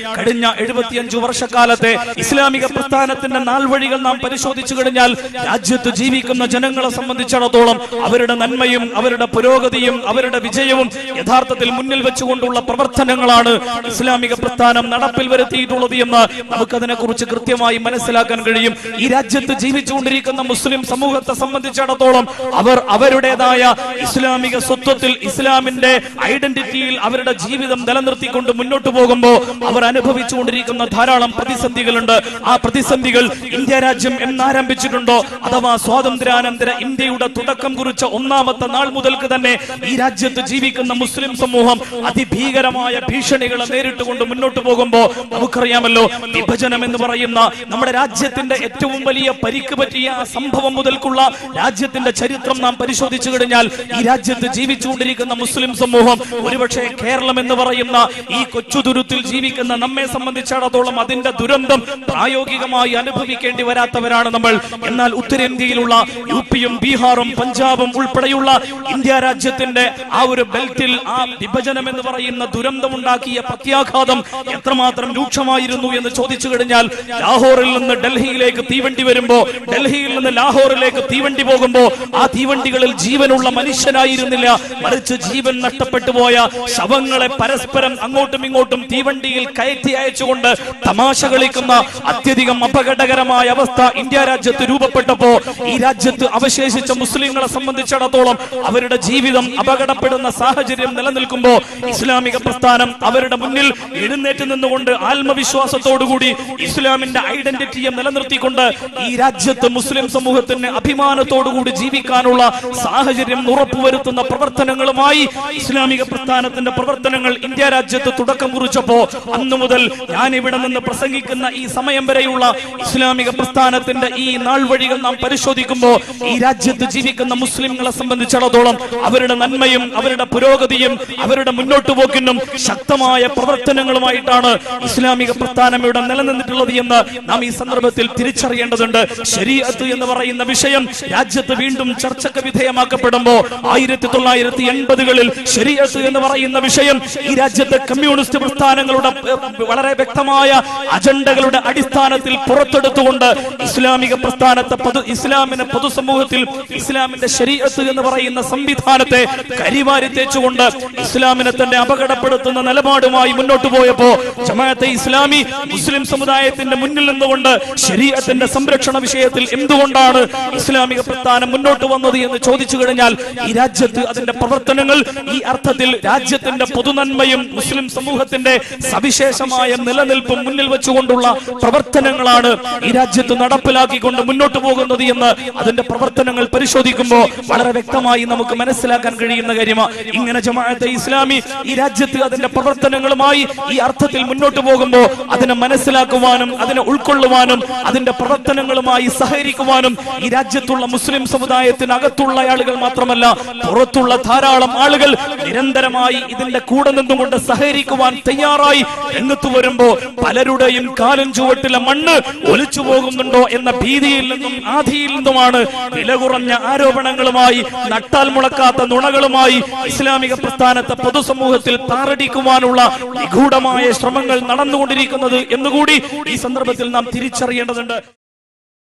കഴിഞ്ഞ എഴുപത്തിയഞ്ചു വർഷക്കാലത്തെ ഇസ്ലാമിക പ്രസ്ഥാനത്തിന്റെ നാൾവഴികൾ നാം പരിശോധിച്ചു കഴിഞ്ഞാൽ രാജ്യത്ത് ജീവിക്കുന്ന ജനങ്ങളെ സംബന്ധിച്ചിടത്തോളം അവരുടെ നന്മയും അവരുടെ പുരോഗതിയും അവരുടെ വിജയവും യഥാർത്ഥത്തിൽ മുന്നിൽ വെച്ചുകൊണ്ടുള്ള പ്രവർത്തനങ്ങളാണ് ഇസ്ലാമിക പ്രസ്ഥാനം നടപ്പിൽ വരുത്തിയിട്ടുള്ളത് എന്ന് നമുക്കതിനെ കുറിച്ച് കൃത്യമായി മനസ്സിലാക്കാൻ കഴിയും ഈ രാജ്യത്ത് ജീവിച്ചുകൊണ്ടിരിക്കുന്ന മുസ്ലിം സമൂഹത്തെ സംബന്ധിച്ചിടത്തോളം അവർ അവരുടേതായ ഇസ്ലാമിക സ്വത്വത്തിൽ ഇസ്ലാമിന്റെ ഐഡന്റിറ്റിയിൽ അവരുടെ ജീവിതം നിലനിർത്തിക്കൊണ്ട് മുന്നോട്ട് പോകുമ്പോൾ അവർ അനുഭവിച്ചുകൊണ്ടിരിക്കുന്ന ധാരാളം പ്രതിസന്ധികളുണ്ട് ആ പ്രതിസന്ധികൾ ഇന്ത്യ രാജ്യം എന്നാരംഭിച്ചിട്ടുണ്ടോ അഥവാ സ്വാതന്ത്ര്യാനന്തര ഇന്ത്യയുടെ തുടക്കം കുറിച്ച ഒന്നാമത്തെ നാൾ മുതൽക്ക് തന്നെ ഈ രാജ്യത്ത് ജീവിക്കുന്ന മുസ്ലിം സമൂഹം അതിഭീകരമായ ഭീഷണികളെ നേരിട്ടുകൊണ്ട് മുന്നോട്ട് പോകുമ്പോൾ നമുക്കറിയാമല്ലോ വിഭജനം എന്ന് പറയുന്ന നമ്മുടെ രാജ്യത്തിന്റെ ഏറ്റവും വലിയ പരിക്ക് പറ്റിയ ആ സംഭവം മുതൽക്കുള്ള രാജ്യത്തിന്റെ ചരിത്രം നാം പരിശോധിച്ചു കഴിഞ്ഞാൽ ഈ രാജ്യത്ത് ജീവിച്ചുകൊണ്ടിരിക്കുന്ന മുസ്ലിം സമൂഹം ഒരുപക്ഷെ കേരളം എന്ന് പറയുന്ന ഈ കൊച്ചുതുരുത്തിൽ ജീവിക്കുന്ന നമ്മെ സംബന്ധിച്ചിടത്തോളം അതിന്റെ ദുരന്തം പ്രായോഗികമായി അനുഭവിക്കേണ്ടി വരാത്തവരാണ് നമ്മൾ എന്നാൽ ഉത്തരേന്ത്യയിലുള്ള യു പിയും ബീഹാറും പഞ്ചാബും ഉൾപ്പെടെയുള്ള ഇന്ത്യ രാജ്യത്തിന്റെ ആ ഒരു ബെൽറ്റിൽ ആ വിഭജനം എന്ന് പറയുന്ന ദുരന്തമുണ്ടാക്കിയ പ്രത്യാഘാതം എത്രമാത്രം രൂക്ഷമായിരുന്നു എന്ന് ചോദിച്ചു കഴിഞ്ഞാൽ ലാഹോറിൽ നിന്ന് ഡൽഹിയിലേക്ക് തീവണ്ടി വരുമ്പോ ഡൽഹിയിൽ നിന്ന് ലാഹോറിലേക്ക് തീവണ്ടി പോകുമ്പോ ആ തീവണ്ടികളിൽ ജീവനുള്ള മനുഷ്യനായിരുന്നില്ല മറിച്ച് ജീവൻ നഷ്ടപ്പെട്ടു പോയ ശവങ്ങളെ പരസ്പരം അങ്ങോട്ടും ഇങ്ങോട്ടും തീവണ്ടിയിൽ കയറ്റി അയച്ചുകൊണ്ട് തമാശ കളിക്കുന്ന അത്യധികം അപകടകരമായ അവസ്ഥ ഇന്ത്യ രാജ്യത്ത് രൂപപ്പെട്ടപ്പോ ഈ രാജ്യത്ത് അവശേഷിച്ച മുസ്ലിങ്ങളെ സംബന്ധിച്ചിടത്തോളം അവരുടെ ജീവിതം അപകടപ്പെടുന്ന സാഹചര്യം നിലനിൽക്കുമ്പോ ഇസ്ലാമിക പ്രസ്ഥാനം അവരുടെ മുന്നിൽ എഴുന്നേറ്റ് നിന്നുകൊണ്ട് ആത്മവിശ്വാസത്തോടുകൂടി ഇസ്ലാമിന്റെ ഐഡന്റിറ്റിയെ നിലനിർത്തിക്കൊണ്ട് ഈ രാജ്യത്ത് മുസ്ലിം സമൂഹത്തിന് അഭിമാനത്തോടുകൂടി ജീവിക്കാനുള്ള സാഹചര്യം ഉറപ്പുവരുത്തുന്ന പ്രവർത്തനങ്ങളുമായി ഇസ്ലാമിക പ്രസ്ഥാനത്തിന്റെ പ്രവർത്തനങ്ങൾ ഇന്ത്യ രാജ്യത്ത് തുടക്കം കുറിച്ചപ്പോ അന്നു മുതൽ ഞാൻ ഇവിടെ നിന്ന് പ്രസംഗിക്കുന്ന ഈ സമയം വരെയുള്ള ഇസ്ലാമിക പ്രസ്ഥാനത്തിന്റെ ഈ നാൾ വഴികൾ നാം പരിശോധിക്കുമ്പോൾ ഈ രാജ്യത്ത് ജീവിക്കുന്ന മുസ്ലിങ്ങളെ സംബന്ധിച്ചിടത്തോളം അവരുടെ നന്മയും അവരുടെ പുരോഗതിയും അവരുടെ മുന്നോട്ട് പോക്കിനും ശക്തമായ പ്രവർത്തനങ്ങളുമായിട്ടാണ് ഇസ്ലാമിക പ്രസ്ഥാനം ഇവിടെ നിലനിന്നിട്ടുള്ളത് എന്ന് നാം ഈ സന്ദർഭത്തിൽ തിരിച്ചറിയേണ്ടതുണ്ട് ശരീഅത്ത് എന്ന് പറയുന്ന വിഷയം രാജ്യത്ത് വീണ്ടും ചർച്ചക്ക് വിധേയമാക്കപ്പെടുമ്പോൾ ആയിരത്തി തൊള്ളായിരത്തി എൺപതുകളിൽ ശരീഅത്ത് എന്ന് പറയുന്ന വിഷയം ഈ രാജ്യത്തെ കമ്മ്യൂണിസ്റ്റ് പ്രസ്ഥാനങ്ങളുടെ ഏഹ്, വളരെ വ്യക്തമായ അജണ്ടകളുടെ അടിസ്ഥാനത്തിൽ പുറത്തെടുത്തുകൊണ്ട് ഇസ്ലാമിക പ്രസ്ഥാനത്തെ പൊതു ഇസ്ലാമിനെ പൊതുസമൂഹത്തിൽ ഇസ്ലാമിന്റെ ശരീഅത്ത് എന്ന് പറയുന്ന സംവിധാനത്തെ കരിവാരി തേച്ചുകൊണ്ട് ഇസ്ലാമിനെ തന്നെ അപകടപ്പെടുത്തുന്ന നിലപാടുമായി മുന്നോട്ട് പോയപ്പോ ജമാഅത്തെ ഇസ്ലാമി മുസ്ലിം സമുദായത്തിന്റെ മുന്നിൽ നിന്നുകൊണ്ട് ശരീഅത്തിന്റെ സംരക്ഷണ വിഷയത്തിൽ എന്തുകൊണ്ടാണ് ഇസ്ലാമിക പ്രസ്ഥാനം മുന്നോട്ട് വന്നത് എന്ന് ചോദിച്ചു കഴിഞ്ഞാൽ ഈ രാജ്യത്ത് അതിന്റെ പ്രവർത്തനങ്ങൾ ഈ അർത്ഥത്തിൽ രാജ്യത്തിന്റെ പൊതുനന്മയും മുസ്ലിം സമൂഹത്തിന്റെ സവിശേഷമായ നിലനിൽപ്പും മുന്നിൽ വെച്ചുകൊണ്ടുള്ള പ്രവർത്തനങ്ങളാണ് ഈ രാജ്യത്ത് നടപ്പിലാക്കിക്കൊണ്ട് മുന്നോട്ട് പോകുന്നത് എന്ന് അതിന്റെ പ്രവർത്തനങ്ങൾ പരിശോധിക്കുമ്പോൾ വളരെ വ്യക്തമായി നമുക്ക് മനസ്സിലാക്കാൻ കഴിയുന്ന കാര്യമാണ് ഇങ്ങനെ ജമാഅത്തെ ഇസ്ലാമി ഈ രാജ്യത്ത് അതിന്റെ പ്രവർത്തനങ്ങളുമായി ഈ അർത്ഥത്തിൽ മുന്നോട്ട് പോകുമ്പോൾ അതിനെ മനസ്സിലാക്കുവാനും അതിനെ ഉൾക്കൊള്ളുവാനും അതിന്റെ പ്രവർത്തനങ്ങളുമായി സഹകരിക്കുവാനും ഈ രാജ്യത്തുള്ള മുസ്ലിം സമുദായത്തിനകത്തുള്ള ആളുകൾ മാത്രമല്ല പുറത്തുള്ള ധാരാളം ആളുകൾ നിരന്തരമായി ഇതിന്റെ കൂടെ നിന്നുകൊണ്ട് സഹകരിക്കുവാൻ തയ്യാറായി രംഗത്ത് വരുമ്പോ പലരുടെയും കാലം ചുവട്ടിലെ മണ്ണ് ഒലിച്ചു പോകുന്നുണ്ടോ എന്ന ഭീതിയിൽ നിന്നും ആധിയിൽ നിന്നുമാണ് വില കുറഞ്ഞ ആരോപണങ്ങളുമായി നട്ടാൽ മുളക്കാത്ത നുണകളുമായി ഇസ്ലാമിക പ്രസ്ഥാനത്തെ പൊതുസമൂഹത്തിൽ താറടിക്കുവാനുള്ള നിഗൂഢമായ ശ്രമങ്ങൾ നടന്നുകൊണ്ടിരിക്കുന്നത് എന്നുകൂടി ഈ സന്ദർഭത്തിൽ നാം തിരിച്ചറിയേണ്ടതുണ്ട്